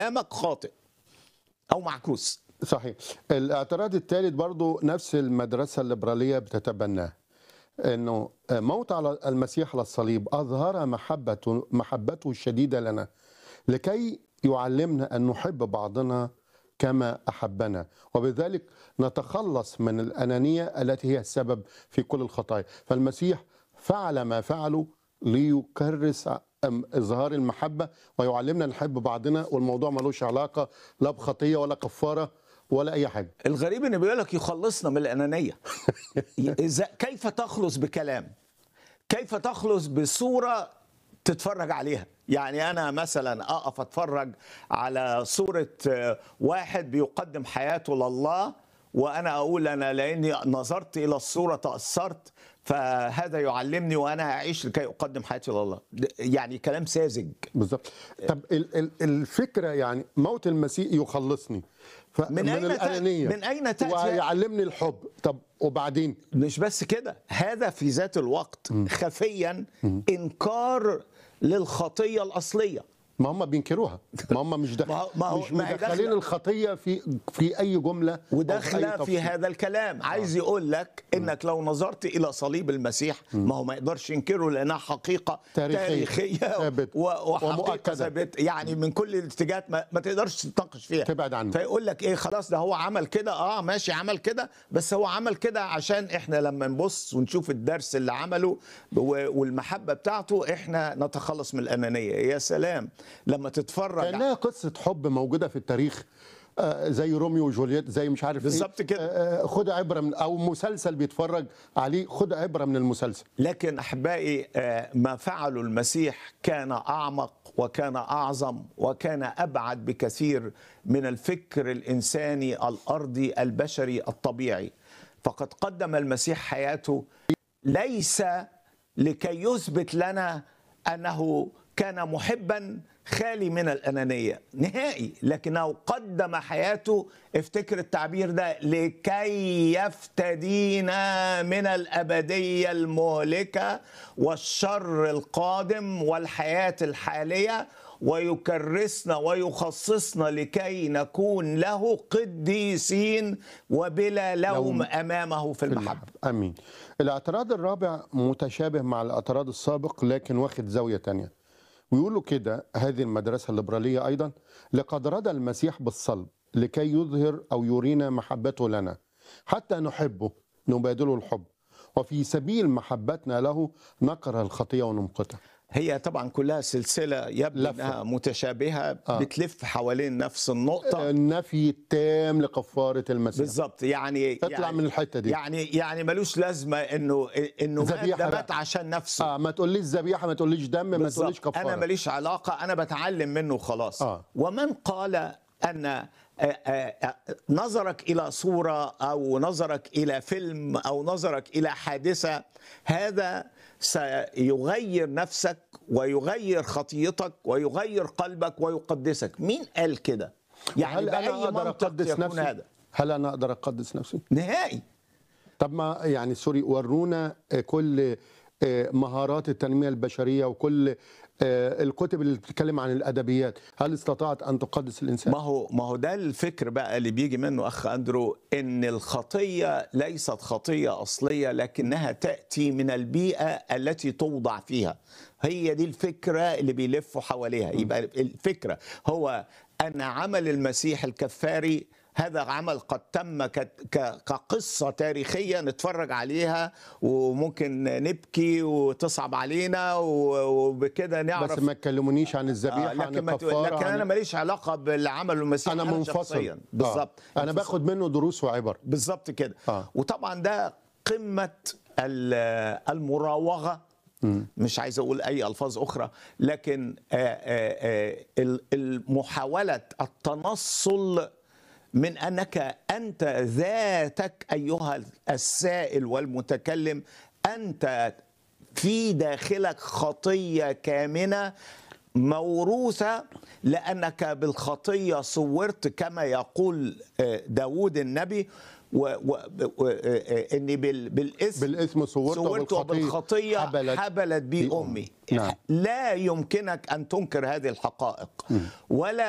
كلامك خاطئ او معكوس صحيح الاعتراض الثالث برضو نفس المدرسة الليبرالية بتتبناه انه موت على المسيح على الصليب اظهر محبته محبته الشديده لنا لكي يعلمنا ان نحب بعضنا كما احبنا وبذلك نتخلص من الانانيه التي هي السبب في كل الخطايا فالمسيح فعل ما فعله ليكرس اظهار المحبه ويعلمنا نحب بعضنا والموضوع ملوش علاقه لا بخطيه ولا كفاره ولا اي حاجه الغريب ان بيقول لك يخلصنا من الانانيه إذا كيف تخلص بكلام كيف تخلص بصوره تتفرج عليها يعني انا مثلا اقف اتفرج على صوره واحد بيقدم حياته لله وانا اقول انا لاني نظرت الى الصوره تاثرت فهذا يعلمني وانا اعيش لكي اقدم حياتي لله يعني كلام ساذج بالظبط طب ال- ال- الفكره يعني موت المسيح يخلصني ف- من أين تأ- الانانيه من أين تأتي؟ ويعلمني الحب طب وبعدين مش بس كده هذا في ذات الوقت خفيا انكار للخطيه الاصليه ما هم بينكروها ما هم مش ما هو- دخل ما هو- مش ما هي مدخلين داخلة. الخطيه في في اي جمله أو في أي وداخله في تفصيل. هذا الكلام عايز يقول لك انك لو نظرت الى صليب المسيح ما هو ما يقدرش ينكره لانها حقيقه تاريخية. تاريخيه ثابت. و- وحقيقه ومؤكدة. ثابت يعني من كل الاتجاهات ما, ما تقدرش تتناقش فيها تبعد عنه. فيقول لك ايه خلاص ده هو عمل كده اه ماشي عمل كده بس هو عمل كده عشان احنا لما نبص ونشوف الدرس اللي عمله و- والمحبه بتاعته احنا نتخلص من الانانيه يا سلام لما تتفرج كانها قصه حب موجوده في التاريخ آه، زي روميو وجولييت زي مش عارف بالظبط إيه. كده. آه، آه، خد عبره من او مسلسل بيتفرج عليه خد عبره من المسلسل لكن احبائي آه، ما فعله المسيح كان اعمق وكان اعظم وكان ابعد بكثير من الفكر الانساني الارضي البشري الطبيعي فقد قدم المسيح حياته ليس لكي يثبت لنا انه كان محبا خالي من الانانيه نهائي لكنه قدم حياته افتكر التعبير ده لكي يفتدينا من الابديه المهلكه والشر القادم والحياه الحاليه ويكرسنا ويخصصنا لكي نكون له قديسين وبلا لوم لوم امامه في المحبه امين الاعتراض الرابع متشابه مع الاعتراض السابق لكن واخد زاويه تانية ويقولوا كده هذه المدرسه الليبراليه ايضا لقد رضى المسيح بالصلب لكي يظهر او يرينا محبته لنا حتى نحبه نبادله الحب وفي سبيل محبتنا له نكره الخطيه ونمقتها هي طبعا كلها سلسله يبدو لفة. انها متشابهه آه. بتلف حوالين نفس النقطه النفي التام لكفاره المسيح بالظبط يعني اطلع يعني من الحته دي يعني يعني ملوش لازمه انه انه مات ذبيحة ده لا. مات عشان نفسه اه ما تقوليش ذبيحه ما تقوليش دم ما بالظبط. تقوليش كفاره انا ماليش علاقه انا بتعلم منه خلاص آه. ومن قال ان آه، آه، آه، نظرك الى صوره او نظرك الى فيلم او نظرك الى حادثه هذا سيغير نفسك ويغير خطيتك ويغير قلبك ويقدسك مين قال كده يعني هل باي انا اقدر منطق اقدس يكون نفسي هذا هل انا اقدر اقدس نفسي نهائي طب ما يعني سوري ورونا كل مهارات التنميه البشريه وكل الكتب اللي بتتكلم عن الادبيات هل استطاعت ان تقدس الانسان ما هو ما هو ده الفكر بقى اللي بيجي منه اخ اندرو ان الخطيه ليست خطيه اصليه لكنها تاتي من البيئه التي توضع فيها هي دي الفكره اللي بيلفوا حواليها يبقى الفكره هو ان عمل المسيح الكفاري هذا عمل قد تم ك- ك- كقصة تاريخية نتفرج عليها وممكن نبكي وتصعب علينا و- وبكده نعرف بس ما تكلمونيش عن آه الذبيحه عن لكن, ما تقول- الكفاره لكن انا عن... ماليش علاقه باللي عمله المسيح انا منفصل شخصيا آه. بالظبط انا باخد منه دروس وعبر بالظبط كده آه. وطبعا ده قمه ال- المراوغه مش عايز اقول اي الفاظ اخرى لكن آه، آه، آه، ال- المحاوله التنصل من انك انت ذاتك ايها السائل والمتكلم انت في داخلك خطيه كامنه موروثه لانك بالخطيه صورت كما يقول آه، داود النبي و و و آه، اني بال بالاسم بالاسم صورت صورت وبالخطيه حبلت, حبلت بي بي امي نعم. لا يمكنك ان تنكر هذه الحقائق ولا